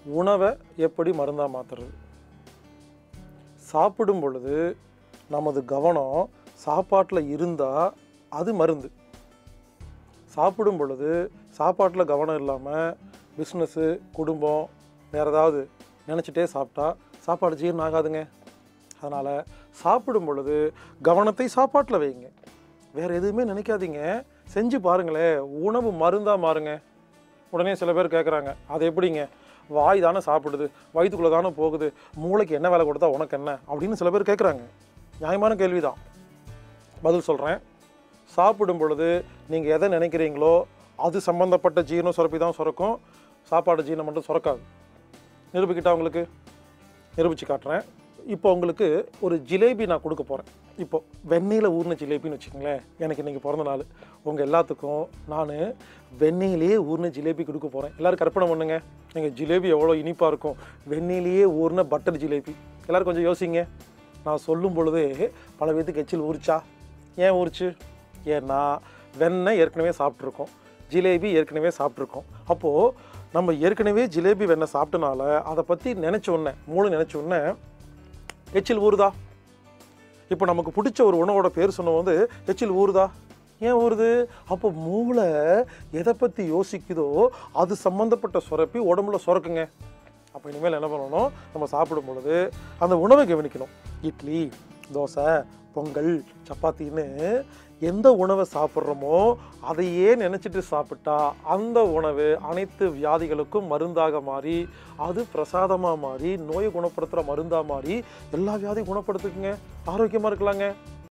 உணவை எப்படி மருந்தாக மாற்றுறது சாப்பிடும் பொழுது நமது கவனம் சாப்பாட்டில் இருந்தால் அது மருந்து சாப்பிடும் பொழுது சாப்பாட்டில் கவனம் இல்லாமல் பிஸ்னஸ்ஸு குடும்பம் வேறு ஏதாவது நினச்சிட்டே சாப்பிட்டா சாப்பாடு ஜீரணம் ஆகாதுங்க அதனால் சாப்பிடும் பொழுது கவனத்தை சாப்பாட்டில் வைங்க வேறு எதுவுமே நினைக்காதீங்க செஞ்சு பாருங்களேன் உணவு மருந்தாக மாறுங்க உடனே சில பேர் கேட்குறாங்க அது எப்படிங்க வாய் தானே சாப்பிடுது வயிற்றுக்குள்ளே தானே போகுது மூளைக்கு என்ன வேலை கொடுத்தா உனக்கு என்ன அப்படின்னு சில பேர் கேட்குறாங்க நியாயமான கேள்வி தான் பதில் சொல்கிறேன் சாப்பிடும் பொழுது நீங்கள் எதை நினைக்கிறீங்களோ அது சம்மந்தப்பட்ட ஜீரண சுரப்பி தான் சுரக்கும் சாப்பாடு ஜீரணம் மட்டும் சுரக்காது நிரூபிக்கிட்டா உங்களுக்கு நிரூபித்து காட்டுறேன் இப்போ உங்களுக்கு ஒரு ஜிலேபி நான் கொடுக்க போகிறேன் இப்போ வெண்ணெயில் ஊறின ஜிலேபின்னு வச்சுக்கோங்களேன் எனக்கு இன்றைக்கி பிறந்த நாள் உங்கள் எல்லாத்துக்கும் நான் வெண்ணெயிலேயே ஊறின ஜிலேபி கொடுக்க போகிறேன் எல்லோரும் கற்பனை பண்ணுங்க எங்கள் ஜிலேபி எவ்வளோ இனிப்பாக இருக்கும் வெண்ணெயிலேயே ஊறின பட்டர் ஜிலேபி எல்லோரும் கொஞ்சம் யோசிங்க நான் சொல்லும் பொழுதே பல பேத்துக்கு எச்சில் ஊறிச்சா ஏன் ஊறிச்சு ஏன்னா வெண்ணெய் ஏற்கனவே சாப்பிட்ருக்கோம் ஜிலேபி ஏற்கனவே சாப்பிட்ருக்கோம் அப்போது நம்ம ஏற்கனவே ஜிலேபி வெண்ணெய் சாப்பிட்டனால அதை பற்றி நினச்ச உடனே மூளை நினச்ச உடனே எச்சில் ஊறுதா இப்போ நமக்கு பிடிச்ச ஒரு உணவோட பேர் சொன்ன வந்து எச்சில் ஊறுதா ஏன் ஊறுது அப்போ மூளை எதை பற்றி யோசிக்குதோ அது சம்மந்தப்பட்ட சுரப்பி உடம்புல சுரக்குங்க அப்போ இனிமேல் என்ன பண்ணணும் நம்ம சாப்பிடும் பொழுது அந்த உணவை கவனிக்கணும் இட்லி தோசை பொங்கல் சப்பாத்தின்னு எந்த உணவை சாப்பிட்றோமோ அதையே நினச்சிட்டு சாப்பிட்டா அந்த உணவு அனைத்து வியாதிகளுக்கும் மருந்தாக மாறி அது பிரசாதமாக மாறி நோயை குணப்படுத்துகிற மருந்தாக மாறி எல்லா வியாதியும் குணப்படுத்துக்குங்க ஆரோக்கியமாக இருக்கலாங்க